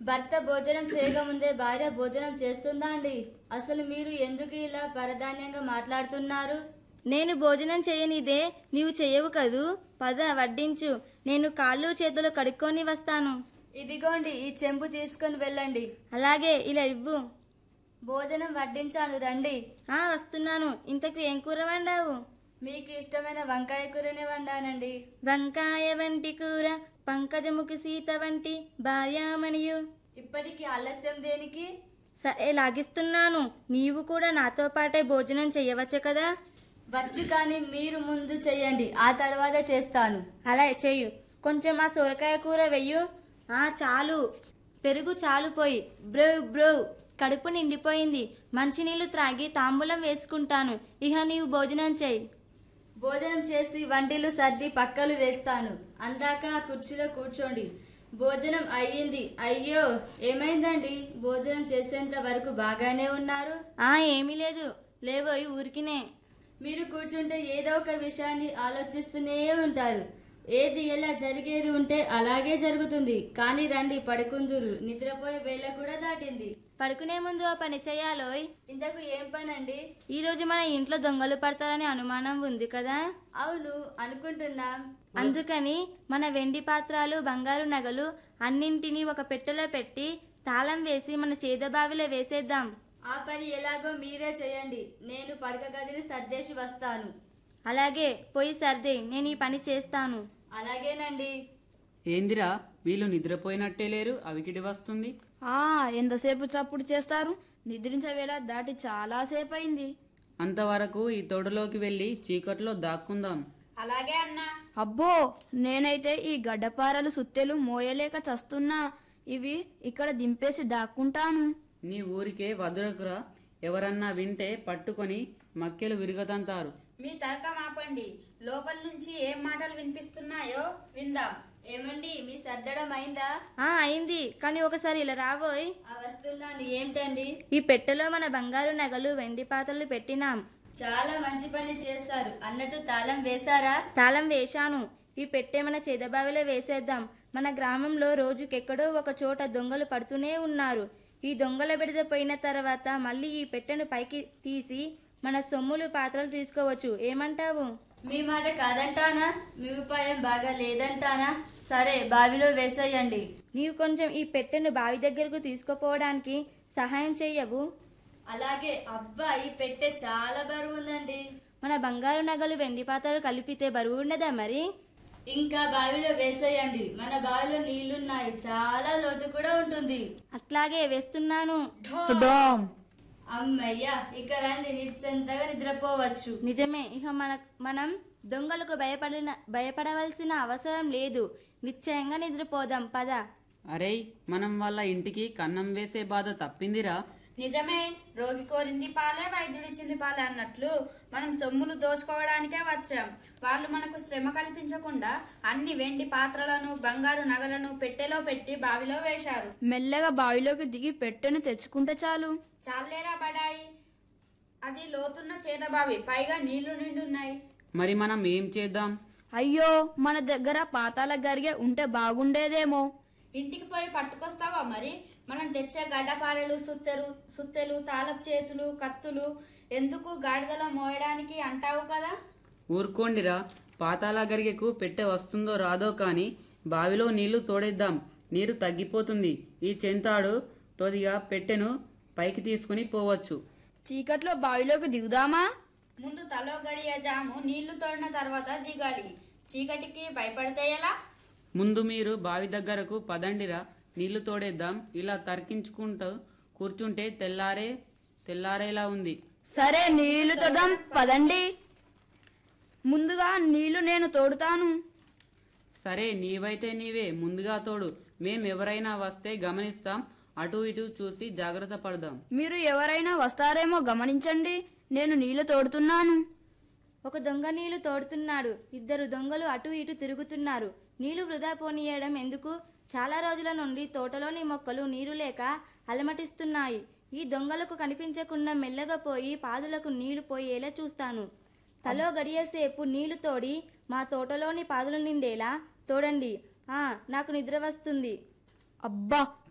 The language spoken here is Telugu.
భర్త భోజనం చేయకముందే భార్య భోజనం చేస్తుందా అండి అసలు మీరు ఎందుకు ఇలా పరధాన్యంగా మాట్లాడుతున్నారు నేను భోజనం చేయనిదే నీవు చెయ్యవు కదూ పద వడ్డించు నేను కాళ్ళు చేతులు కడుక్కొని వస్తాను ఇదిగోండి ఈ చెంబు తీసుకొని వెళ్ళండి అలాగే ఇలా ఇవ్వు భోజనం వడ్డించాను రండి ఆ వస్తున్నాను ఇంతకు ఏం కూర వండావు మీకు ఇష్టమైన వంకాయ కూరనే వండానండి వంకాయ వంటి కూర పంకజముఖి సీత వంటి భార్యామణియు ఇప్పటికి ఆలస్యం దేనికి సరే లాగిస్తున్నాను నీవు కూడా నాతో పాటే భోజనం చెయ్యవచ్చు కదా వచ్చు కానీ మీరు ముందు చెయ్యండి ఆ తర్వాత చేస్తాను అలా చెయ్యు కొంచెం ఆ సొరకాయ కూర వెయ్యు ఆ చాలు పెరుగు చాలు పోయి బ్రో బ్రో కడుపు నిండిపోయింది మంచినీళ్లు త్రాగి తాంబూలం వేసుకుంటాను ఇక నీవు భోజనం చెయ్యి భోజనం చేసి వంటిలు సర్ది పక్కలు వేస్తాను అందాక ఆ కుర్చీలో కూర్చోండి భోజనం అయ్యింది అయ్యో ఏమైందండి భోజనం చేసేంత వరకు బాగానే ఉన్నారు ఆ ఏమీ లేదు లేవోయ్ ఊరికినే మీరు కూర్చుంటే ఏదో ఒక విషయాన్ని ఆలోచిస్తూనే ఉంటారు ఏది ఎలా జరిగేది ఉంటే అలాగే జరుగుతుంది కానీ రండి పడుకుందురు నిద్రపోయే వేళ కూడా దాటింది పడుకునే ముందు ఆ పని చెయ్యాలోయ్ ఇంతకు ఏం పనండి ఈ రోజు మన ఇంట్లో దొంగలు పడతారని అనుమానం ఉంది కదా అవును అనుకుంటున్నాం అందుకని మన వెండి పాత్రలు బంగారు నగలు అన్నింటినీ ఒక పెట్టెలో పెట్టి తాళం వేసి మన చేదబావిలో వేసేద్దాం ఆ పని ఎలాగో మీరే చేయండి నేను పడక గదిని సర్దేసి వస్తాను అలాగే పోయి సర్దే నేను ఈ పని చేస్తాను అలాగేనండి ఏందిరా వీళ్ళు నిద్రపోయినట్టే లేరు అవికిడి వస్తుంది ఆ ఎంతసేపు చప్పుడు చేస్తారు నిద్రించే వేళ దాటి చాలా సేపు అయింది అంతవరకు ఈ తోటలోకి వెళ్ళి చీకట్లో దాక్కుందాం అలాగే అన్నా అబ్బో నేనైతే ఈ గడ్డపారలు సుత్తెలు మోయలేక చస్తున్నా ఇవి ఇక్కడ దింపేసి దాక్కుంటాను నీ ఊరికే వదురకురా ఎవరన్నా వింటే పట్టుకొని మక్కెలు విరుగతంతారు మీ తర్కం ఆపండి లోపల నుంచి ఏం మాటలు వినిపిస్తున్నాయో విందాం ఏమండి మీ సర్దడం అయిందా ఆ అయింది కానీ ఒకసారి ఇలా రాబోయ్ ఆ వస్తున్నాను ఏమిటండి ఈ పెట్టెలో మన బంగారు నగలు వెండి పాత్రలు పెట్టినాం చాలా మంచి పని చేశారు అన్నట్టు తాళం వేశారా తాళం వేశాను ఈ పెట్టె మన చేదబావిలో వేసేద్దాం మన గ్రామంలో రోజుకెక్కడో ఒక చోట దొంగలు పడుతూనే ఉన్నారు ఈ దొంగల బిడద పోయిన తర్వాత మళ్ళీ ఈ పెట్టెను పైకి తీసి మన సొమ్ములు పాత్రలు తీసుకోవచ్చు ఏమంటావు మీ మాట కాదంటానా మీ ఉపాయం బాగా లేదంటానా సరే బావిలో వేసేయండి నీవు కొంచెం ఈ పెట్టెను బావి దగ్గరకు తీసుకుపోవడానికి సహాయం చెయ్యవు అలాగే అబ్బా ఈ పెట్టె చాలా బరువు ఉందండి మన బంగారు నగలు వెండి పాత్రలు కలిపితే బరువు ఉండదా మరి ఇంకా బావిలో వేసేయండి మన బావిలో నీళ్లున్నాయి చాలా లోతు కూడా ఉంటుంది అట్లాగే వేస్తున్నాను డోమ్ అమ్మయ్యా ఇక రండి నిశ్చంతగా నిద్రపోవచ్చు నిజమే ఇక మన మనం దొంగలకు భయపడిన భయపడవలసిన అవసరం లేదు నిశ్చయంగా నిద్రపోదాం పద అరే మనం వాళ్ళ ఇంటికి కన్నం వేసే బాధ తప్పిందిరా నిజమే రోగి కోరింది పాలే వైద్యుడిచ్చింది పాలే అన్నట్లు మనం సొమ్ములు దోచుకోవడానికే వచ్చాం వాళ్ళు మనకు శ్రమ కల్పించకుండా అన్ని వెండి పాత్రలను బంగారు నగలను పెట్టెలో పెట్టి బావిలో వేశారు మెల్లగా బావిలోకి దిగి పెట్టెను తెచ్చుకుంటే చాలు చాలేరా బడాయి అది లోతున్న చేదబావి పైగా నీళ్లు నిండున్నాయి మరి మనం ఏం చేద్దాం అయ్యో మన దగ్గర పాతాల గరిగె ఉంటే బాగుండేదేమో ఇంటికి పోయి పట్టుకొస్తావా మరి మనం తెచ్చే గడ్డపారెలు సుత్తెలు సుత్తెలు తాళపు చేతులు కత్తులు ఎందుకు గాడిదలో మోయడానికి అంటావు కదా ఊరుకోండిరా పాతాళ గరిగెకు పెట్టె వస్తుందో రాదో కానీ బావిలో నీళ్లు తోడేద్దాం నీరు తగ్గిపోతుంది ఈ చెంతాడు తొదిగా పెట్టెను పైకి తీసుకుని పోవచ్చు చీకట్లో బావిలోకి దిగుదామా ముందు తలో గడియ జాము నీళ్లు తోడిన తర్వాత దిగాలి చీకటికి భయపడితే ఎలా ముందు మీరు బావి దగ్గరకు పదండిరా నీళ్లు తోడేద్దాం ఇలా తర్కించుకుంటూ కూర్చుంటే తెల్లారే తెల్లారేలా ఉంది సరే నీళ్లు తోదాం పదండి ముందుగా నీళ్లు నేను తోడుతాను సరే నీవైతే నీవే ముందుగా తోడు మేం ఎవరైనా వస్తే గమనిస్తాం అటు ఇటు చూసి జాగ్రత్త పడదాం మీరు ఎవరైనా వస్తారేమో గమనించండి నేను నీళ్లు తోడుతున్నాను ఒక దొంగ నీళ్లు తోడుతున్నాడు ఇద్దరు దొంగలు అటు ఇటు తిరుగుతున్నారు నీళ్లు వృధా పోనీయడం ఎందుకు చాలా రోజుల నుండి తోటలోని మొక్కలు నీరు లేక అలమటిస్తున్నాయి ఈ దొంగలకు కనిపించకుండా మెల్లగా పోయి పాదులకు నీళ్లు పోయేలా చూస్తాను తలో గడియేసేపు నీళ్లు తోడి మా తోటలోని పాదులు నిండేలా తోడండి ఆ నాకు నిద్ర వస్తుంది అబ్బా